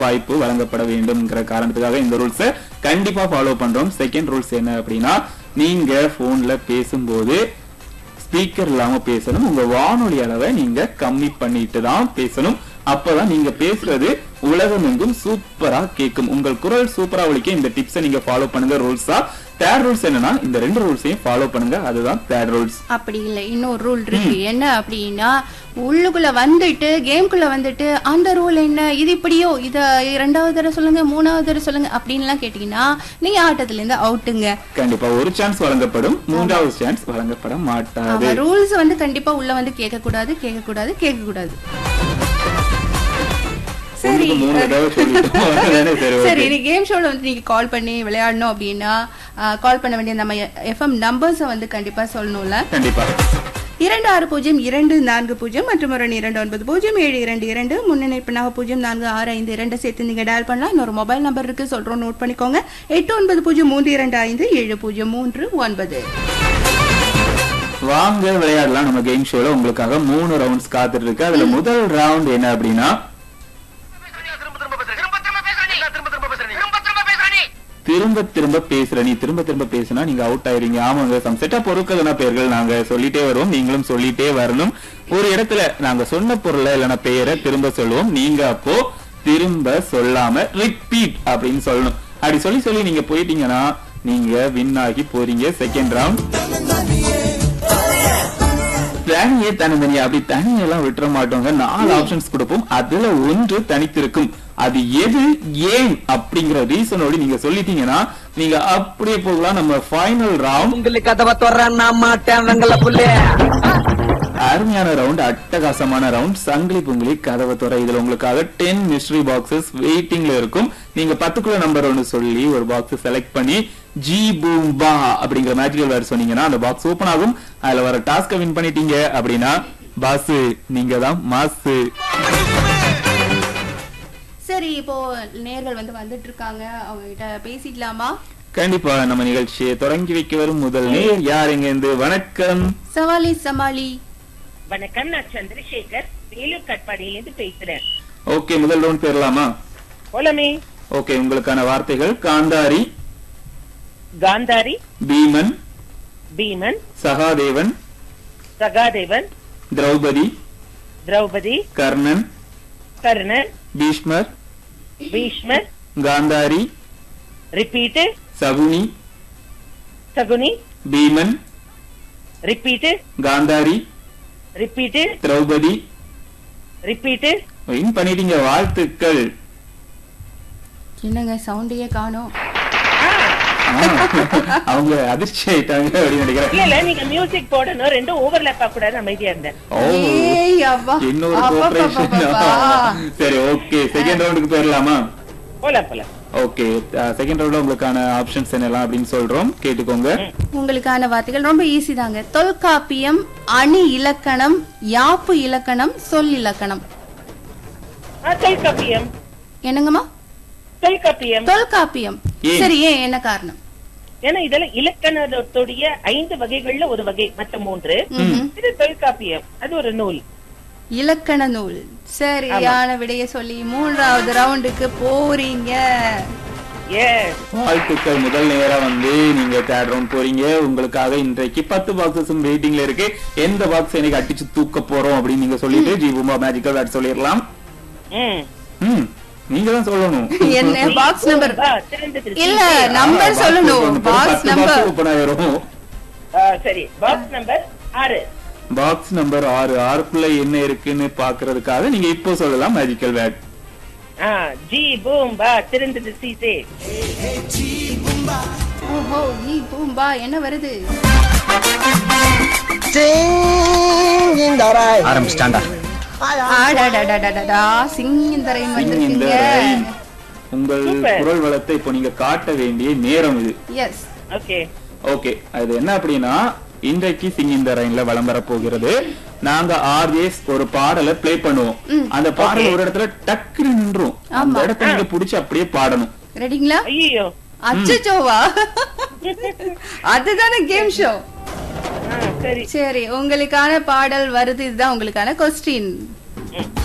வாய்ப்பு வழங்கப்பட வேண்டும்ங்கிற காரணத்துக்காக இந்த ரூல்ஸை கண்டிப்பா ஃபாலோ பண்றோம் செகண்ட் ரூல்ஸ் என்ன அப்படின்னா நீங்க போன்ல பேசும்போது ஸ்பீக்கர் இல்லாம பேசணும் உங்க வானொலி அளவை நீங்க கம்மி பண்ணிட்டு தான் பேசணும் அப்பதான் நீங்க பேசுறது உலகம் எங்கும் சூப்பரா கேட்கும் உங்கள் குரல் சூப்பரா ஒழிக்க இந்த டிப்ஸை நீங்க ஃபாலோ பண்ணுங்க ரூல்ஸா தேர்ட் ரூல்ஸ் என்னன்னா இந்த ரெண்டு ரூல்ஸையும் ஃபாலோ பண்ணுங்க அதுதான் தேர்ட் ரூல்ஸ் அப்படி இல்லை இன்னொரு ரூல் இருக்கு என்ன அப்படின்னா உள்ளுக்குள்ள வந்துட்டு கேம்குள்ள வந்துட்டு அந்த ரூல் என்ன இது இப்படியோ இத இரண்டாவது தடவை சொல்லுங்க மூணாவது தடவை சொல்லுங்க அப்படின்லாம் கேட்டீங்கன்னா நீங்க ஆட்டத்துல இருந்து அவுட்டுங்க கண்டிப்பா ஒரு சான்ஸ் வழங்கப்படும் மூன்றாவது சான்ஸ் வழங்கப்பட மாட்டாது ரூல்ஸ் வந்து கண்டிப்பா உள்ள வந்து கேட்க கூடாது கேட்க கூடாது கேட்க கூடாது சரி ஒண்ணுக்கு மூணு தடவை சொல்லிட்டோம் அதானே சரி சரி okay. நீ கேம் ஷோல வந்து நீங்க கால் பண்ணி விளையாடணும் அப்படின்னா கால் பண்ண வேண்டிய நம்ம எஃப்எம் நம்பர்ஸை வந்து கண்டிப்பா சொல்லணும்ல கண்டிப்பா இரண்டு ஆறு பூஜ்ஜியம் இரண்டு நான்கு பூஜ்ஜியம் மற்றும் ஒரு இரண்டு ஒன்பது பூஜ்ஜியம் ஏழு இரண்டு இரண்டு முன்னிணைப்பினாக பூஜ்ஜியம் நான்கு ஆறு ஐந்து இரண்டு சேர்த்து நீங்க டயல் பண்ணலாம் இன்னொரு மொபைல் நம்பர் இருக்கு சொல்றோம் நோட் பண்ணிக்கோங்க எட்டு ஒன்பது பூஜ்ஜியம் மூன்று இரண்டு ஐந்து ஏழு பூஜ்ஜியம் மூன்று ஒன்பது வாங்க விளையாடலாம் நம்ம கேம் ஷோல உங்களுக்காக மூணு ரவுண்ட்ஸ் காத்துட்டு இருக்கு அதுல முதல் ரவுண்ட் என்ன அப்படின்னா திரும்ப திரும்ப பேசுறேன் திரும்ப திரும்ப பேசுறேன் நீ திரும்ப திரும்ப பேசுறேன் திரும்ப திரும்ப பேசுறேன் நீ திரும்ப திரும்ப பேசுற நீ திரும்ப திரும்ப பேசுனா நீங்க அவுட் ஆயிருங்க ஆமாங்க சம் செட்டா பொருட்கள் பெயர்கள் நாங்க சொல்லிட்டே வருவோம் நீங்களும் சொல்லிட்டே வரணும் ஒரு இடத்துல நாங்க சொன்ன பொருளை இல்லைன்னா பெயரை திரும்ப சொல்லுவோம் நீங்க அப்போ திரும்ப சொல்லாம ரிப்பீட் அப்படின்னு சொல்லணும் அப்படி சொல்லி சொல்லி நீங்க போயிட்டீங்கன்னா நீங்க வின் ஆகி போறீங்க செகண்ட் ரவுண்ட் தனியே தனித்தனியா அப்படி தனியெல்லாம் விட்டுற மாட்டோங்க நாலு ஆப்ஷன்ஸ் கொடுப்போம் அதுல ஒன்று தனித்திருக்கும் அது எது ஏன் அப்படிங்கிற ரீசனோட நீங்க சொல்லிட்டீங்கன்னா நீங்க அப்படியே போகலாம் நம்ம ஃபைனல் ரவுண்ட் உங்களுக்கு கதவை தொடர நான் மாட்டேன் வெங்கல புள்ளே அருமையான ரவுண்ட் அட்டகாசமான ரவுண்ட் சங்கிலி பொங்கலி கதவை துறை இதுல உங்களுக்காக டென் மிஸ்ட்ரி பாக்ஸஸ் வெயிட்டிங்ல இருக்கும் நீங்க பத்துக்குள்ள நம்பர் ஒன்னு சொல்லி ஒரு பாக்ஸ் செலக்ட் பண்ணி ஜி பூம் பா அப்படிங்கிற மேஜிக்கல் வேர்ட் சொன்னீங்கன்னா அந்த பாக்ஸ் ஓபன் ஆகும் அதுல வர டாஸ்க வின் பண்ணிட்டீங்க அப்படின்னா பாஸ் நீங்க தான் மாசு சரி இப்போ நேர்கள் வந்து வந்துட்டு இருக்காங்க அவங்க கிட்ட பேசிக்கலாமா கண்டிப்பா நம்ம நிகழ்ச்சியை தொடங்கி வைக்க வரும் முதல் நேர் யார் எங்க இருந்து வணக்கம் சவாலி சமாளி வணக்கம் நான் சந்திரசேகர் வேலூர் கட்பாடியிலிருந்து பேசுறேன் ஓகே முதல் ரவுண்ட் பேரலாமா போலமே ஓகே உங்களுக்கான வார்த்தைகள் Gandhari Gandhari Bheeman Bheeman Sahadevan Sahadevan Draupadi Draupadi Karnan Karnan Bheeshmar Bheeshmar Gandhari repeat Shakuni Shakuni Bheeman repeat Gandhari repeat Draupadi repeat win பண்ணிட்டீங்க வாழ்த்துக்கள் என்னங்க சவுண்டையே காணோம் ஆ, அவங்க அதிர்ச்சி ஆயிட்டாங்க அப்படின்னு நினைக்கிறேன் இல்ல இல்ல நீங்க மியூசிக் போடணும் ரெண்டும் ஓவர்லாப் ஆக கூடாது அமைதியா இருந்தேன் ஓ ஏய் அப்பா இன்னொரு அப்பப்பப்பப்பப்பா. கோஆபரேஷன் சரி ஓகே செகண்ட் ரவுண்டுக்கு போயிடலாமா போலாம் போலாம் ஓகே செகண்ட் ரவுண்ட்ல உங்களுக்கான ஆப்ஷன்ஸ் என்னலாம் அப்படின்னு சொல்றோம் கேட்டுக்கோங்க உங்களுக்கான வார்த்தைகள் ரொம்ப ஈஸி தாங்க தொல்காப்பியம் அணி இலக்கணம் யாப்பு இலக்கணம் சொல் இலக்கணம் ஆ, தொல்காப்பியம் என்னங்கம்மா தொல்காப்பியம் தொல்காப்பியம் ஏன்? சரி ஏன் என்ன காரணம் ஏன்னா இதெல்லாம் இலக்கணத்துடைய ஐந்து வகைகள்ல ஒரு வகை மற்ற மூன்று இது தொல்காப்பியம் அது ஒரு நூல் இலக்கண நூல் சரியான விடைய சொல்லி மூன்றாவது ரவுண்டுக்கு போறீங்க எஸ் வாழ்த்துக்கள் முதல் நேரா வந்து நீங்க தேர்ட் ரவுண்ட் போறீங்க உங்களுக்காக இன்றைக்கு பத்து பாக்ஸஸும் வெயிட்டிங்ல இருக்கு எந்த பாக்ஸ் எனக்கு அடிச்சு தூக்க போறோம் அப்படின்னு நீங்க சொல்லிட்டு ஜி பூமா மேஜிக்கல் வேர்ட் சொல்லிடலாம் ம் ம் நீங்க தான் சொல்லணும் என்ன பாக்ஸ் நம்பர் ஆ, திறந்தது. இல்ல நம்பர் box சொல்லணும் open பண்ணி பாக்ஸ் பத்து box நம்பர் open ஆயிரும் ஆ, சரி பாக்ஸ் நம்பர் ஆறு பாக்ஸ் நம்பர் ஆறு ஆறுக்குள்ள என்ன இருக்குன்னு பாக்குறதுக்காக நீங்க இப்போ சொல்லலாம் மேஜிக்கல் வேர்ட் ஆ, ஜி பூம் பா திறந்தது சீசே ஓஹோ நீ பூம்பா என்ன வருது ஆரம்பிச்சிட்டாண்டா ஆடாடாடாடாடா சிங்கிந்தரையும் இந்த வந்திருக்கீங்க rhyme. உங்கள் Super. குரல் வளத்தை இப்போ நீங்க காட்ட வேண்டிய நேரம் இது எஸ் ஓகே ஓகே அது என்ன அப்படின்னா இன்றைக்கு சிங் இந்த ரயின்ல வலம் வர போகிறது நாங்க ஆர்ஜேஸ் ஒரு பாடலை ப்ளே பண்ணுவோம் அந்த பாடல் Okay. ஒரு இடத்துல டக்குன்னு நின்றும் அந்த ஆமா. இடத்த நீங்க புடிச்சு அப்படியே பாடணும் ரெடிங்களா ஐயோ அச்சச்சோவா அதுதானே கேம் ஷோ சரி சரி உங்களுக்கான பாடல் வருது இதுதான் உங்களுக்கான கொஸ்டின் ம்.